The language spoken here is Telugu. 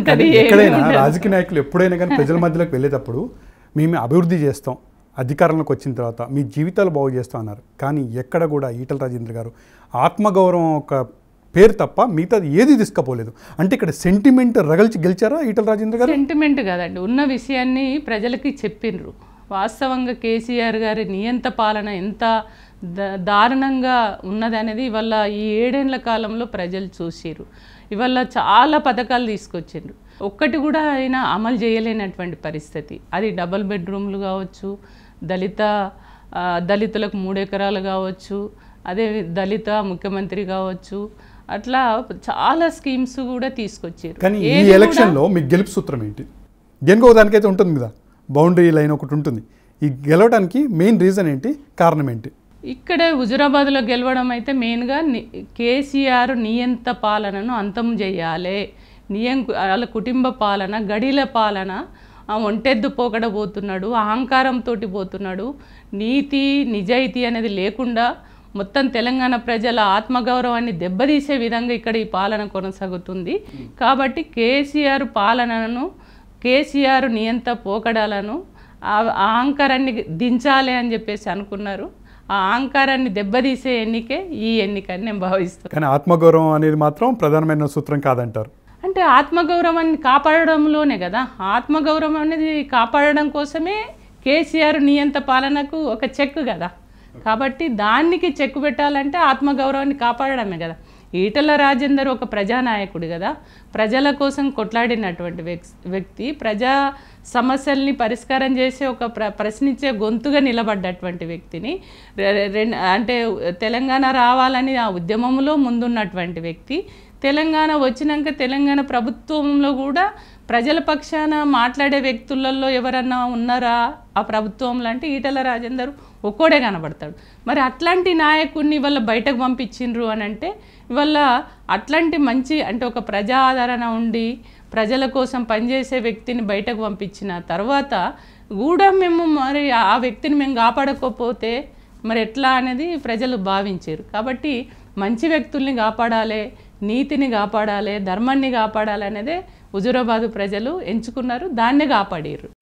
ఉంటది ఏమీ ఎక్కడైనా ఉండదు. రాజకీయ నాయకులు ఎప్పుడైనా కానీ ప్రజల మధ్యలోకి వెళ్ళేటప్పుడు మేము అభివృద్ధి చేస్తాం అధికారంలోకి వచ్చిన తర్వాత మీ జీవితాలు బాగు చేస్తాం అన్నారు కానీ ఎక్కడ కూడా ఈటల రాజేంద్ర గారు ఆత్మగౌరవం ఒక పేరు తప్ప మిగతాది ఏది తీసుకపోలేదు అంటే ఇక్కడ సెంటిమెంట్ రగల్చి గెలిచారా ఈటల రాజేంద్ర గారు సెంటిమెంట్ కాదండి ఉన్న విషయాన్ని ప్రజలకి చెప్పిండ్రు వాస్తవంగా కేసీఆర్ గారి నియంత పాలన ఎంత ద- దారుణంగా ఉన్నదనేది ఇవాళ ఈ ఏడేళ్ల కాలంలో ప్రజలు చూసిర్రు ఇవాళ చాలా పథకాలు తీసుకొచ్చిండ్రు ఒక్కటి కూడా ఆయన అమలు చేయలేనటువంటి పరిస్థితి అది డబల్ బెడ్రూమ్లు కావచ్చు దళిత ఆ, దళితులకు మూడు ఎకరాలు కావచ్చు అదే దళిత ముఖ్యమంత్రి కావచ్చు అట్లా చాలా స్కీమ్స్ కూడా తీసుకొచ్చారు కానీ ఈ ఎలక్షన్లో మీ గెలుపు సూత్రం ఏంటి దేనికో దానికైతే ఉంటుంది కదా బౌండరీ లైన్ ఒకటి ఉంటుంది ఈ గెలవడానికి మెయిన్ రీజన్ ఏంటి కారణం ఏంటి ఇక్కడ హుజురాబాద్లో గెలవడం అయితే మెయిన్గా ని- కేసీఆర్ నియంత పాలనను అంతం చేయాలి నియం వాళ్ళ కుటుంబ పాలన గడిల పాలన ఆ ఒంటెద్దు పోకడ పోతున్నాడు అహంకారంతో పోతున్నాడు నీతి నిజాయితీ అనేది లేకుండా మొత్తం తెలంగాణ ప్రజల ఆత్మగౌరవాన్ని దెబ్బతీసే విధంగా ఇక్కడ ఈ పాలన కొనసాగుతుంది కాబట్టి కేసీఆర్ పాలనను కేసీఆర్ నియంత పోకడాలను ఆ ఆ అహంకారాన్ని దించాలి అని చెప్పేసి అనుకున్నారు ఆ అహంకారాన్ని దెబ్బతీసే ఎన్నికే ఈ ఎన్నిక అని నేను భావిస్తున్నాను కానీ ఆత్మగౌరవం అనేది మాత్రం ప్రధానమైన సూత్రం కాదంటారు అంటే ఆత్మగౌరవాన్ని కాపాడడంలోనే కదా ఆత్మగౌరవం అనేది కాపాడడం కోసమే కేసీఆర్ నియంత పాలనకు ఒక చెక్ కదా కాబట్టి దానికి చెక్ పెట్టాలంటే ఆత్మగౌరవాన్ని కాపాడడమే కదా ఈటల రాజేందర్ ఒక ప్రజానాయకుడు కదా ప్రజల కోసం కొట్లాడినటువంటి వ్యక్స్- వ్యక్తి ప్రజా సమస్యల్ని పరిష్కారం చేసే ఒక ప్ర ప్రశ్నించే గొంతుగా నిలబడ్డటువంటి వ్యక్తిని రె- రె- రెన్- అంటే తెలంగాణ రావాలని ఆ ఉద్యమంలో ముందున్నటువంటి వ్యక్తి తెలంగాణ వచ్చినాక తెలంగాణ ప్రభుత్వంలో కూడా ప్రజల పక్షాన మాట్లాడే వ్యక్తులలో ఎవరన్నా ఉన్నారా ఆ ప్రభుత్వంలో అంటే ఈటల రాజేందర్ ఒక్కోడే కనబడతాడు మరి అట్లాంటి నాయకుడిని ఇవాళ బయటకు పంపించిండ్రు అని అంటే ఇవాళ అట్లాంటి మంచి అంటే ఒక ప్రజా ఆదరణ ఉండి ప్రజల కోసం పనిచేసే వ్యక్తిని బయటకు పంపించిన తర్వాత కూడా మేము మరి ఆ వ్యక్తిని మేము కాపాడకపోతే మరి ఎట్లా అనేది ప్రజలు భావించారు కాబట్టి మంచి వ్యక్తుల్ని కాపాడాలి నీతిని కాపాడాలి ధర్మాన్ని కాపాడాలి అనేదే హుజురాబాదు ప్రజలు ఎంచుకున్నారు దాన్నే కాపాడారు